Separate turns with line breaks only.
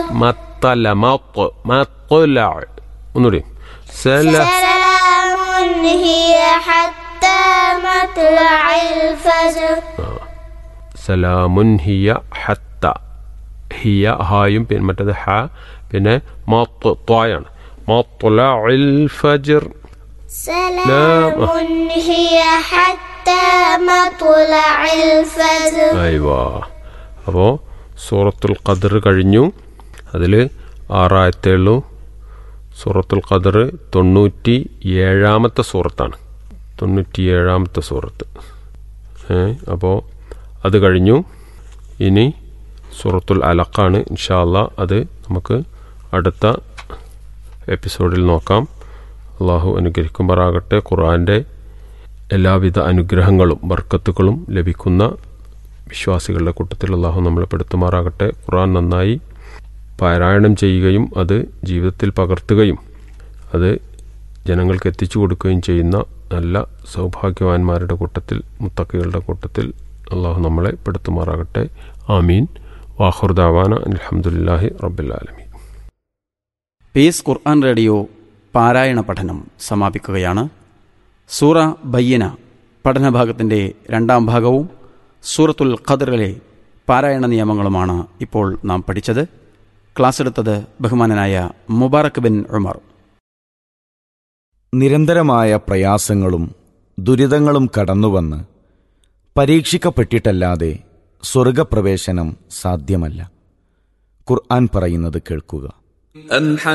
മത്തല മത്ത് മത്തുല ഒന്നുകൂടി സല
سلام هي حتى مطلع الفجر
സലാമുൻ ഹിയ ഹത്ത ഹിയ ഹായും പിന്നെ മറ്റേത് ഹ പിന്നെ മത്ത് ത്വായാണ് മത്തുല ഫജർ
سلام هي حتى مطلع الفجر
അയ്വാ അപ്പോൾ സൂറത്തുൽ ഖദർ കഴിഞ്ഞു അതിൽ ആറായത്തേ ഉള്ളൂ സൂറത്തുൽ ഖദർ തൊണ്ണൂറ്റി ഏഴാമത്തെ സൂറത്താണ് തൊണ്ണൂറ്റി ഏഴാമത്തെ സൂറത്ത് ഏ അപ്പോൾ അത് കഴിഞ്ഞു ഇനി സൂറത്തുൽ അലക്കാണ് ഇൻഷാല്ല അത് നമുക്ക് അടുത്ത എപ്പിസോഡിൽ നോക്കാം അള്ളാഹു അനുഗ്രഹിക്കുമാറാകട്ടെ ഖുർആൻ്റെ എല്ലാവിധ അനുഗ്രഹങ്ങളും ബർക്കത്തുകളും ലഭിക്കുന്ന വിശ്വാസികളുടെ കൂട്ടത്തിൽ അള്ളാഹു നമ്മളെ പെടുത്തുമാറാകട്ടെ ഖുർആൻ നന്നായി പാരായണം ചെയ്യുകയും അത് ജീവിതത്തിൽ പകർത്തുകയും അത് ജനങ്ങൾക്ക് എത്തിച്ചു കൊടുക്കുകയും ചെയ്യുന്ന നല്ല സൗഭാഗ്യവാന്മാരുടെ കൂട്ടത്തിൽ മുത്തക്കികളുടെ കൂട്ടത്തിൽ അള്ളാഹു നമ്മളെ പെടുത്തുമാറാകട്ടെ ആമീൻ വാഹുർദാവാന അലഹമുല്ലാഹി റബ്ബുലാലമീൻ
പീസ് ഖുർആൻ റേഡിയോ പാരായണ പഠനം സമാപിക്കുകയാണ് സൂറ ബയ്യന പഠനഭാഗത്തിൻ്റെ രണ്ടാം ഭാഗവും സൂറത്തുൽ ഖദറിലെ പാരായണ നിയമങ്ങളുമാണ് ഇപ്പോൾ നാം പഠിച്ചത് ക്ലാസ് എടുത്തത് ബഹുമാനനായ മുബാറക് ബിൻ ഉമർ
നിരന്തരമായ പ്രയാസങ്ങളും ദുരിതങ്ങളും കടന്നുവന്ന് പരീക്ഷിക്കപ്പെട്ടിട്ടല്ലാതെ സ്വർഗപ്രവേശനം സാധ്യമല്ല ഖുർആൻ പറയുന്നത് കേൾക്കുക
أم